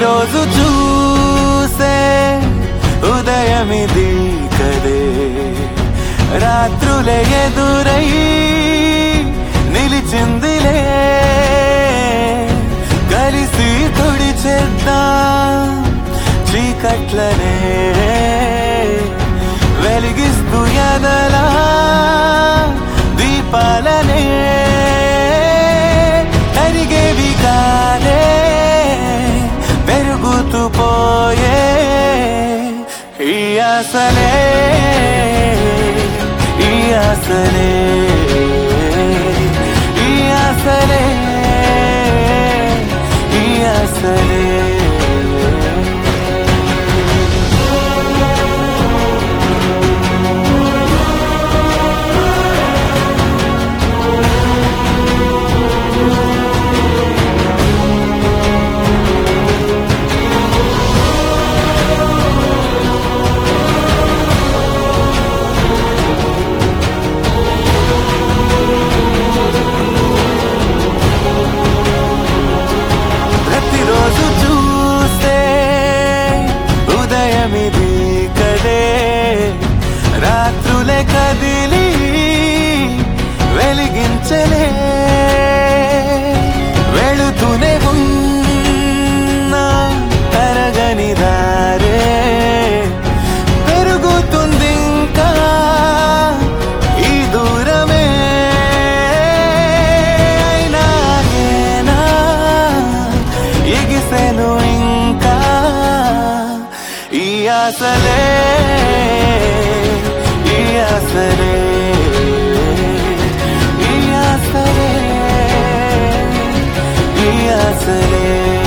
ప్రతిరోజు చూసే ఉదయమిది కదే రాత్రులే ఎదురై నిలిచిందిలే కలిసి తుడి చేద్దాం చీకట్లనే వెలిగిస్తూ ఎదలా దీపాలనే కరిగేవి కాలే పెరుగుతూ పోయే ఈ ఆశలే ఈ ఆశలే ఈ ఆశలే ఈ ఆశలే ప్రతిరోజు చూస్తే ఉదయమిది కదే రాత్రులే కదిలి వెలిగించలే వెళుతూనే ఉన్నా తరగని దారే పెరుగుతుంది ఇంకా ఈ దూరమే అయినాగేనా ఎగిసెను ఇంకా ఈ ఆశలే ఈ ఆశలే ఈ ఆశలే ఈ ఆశలే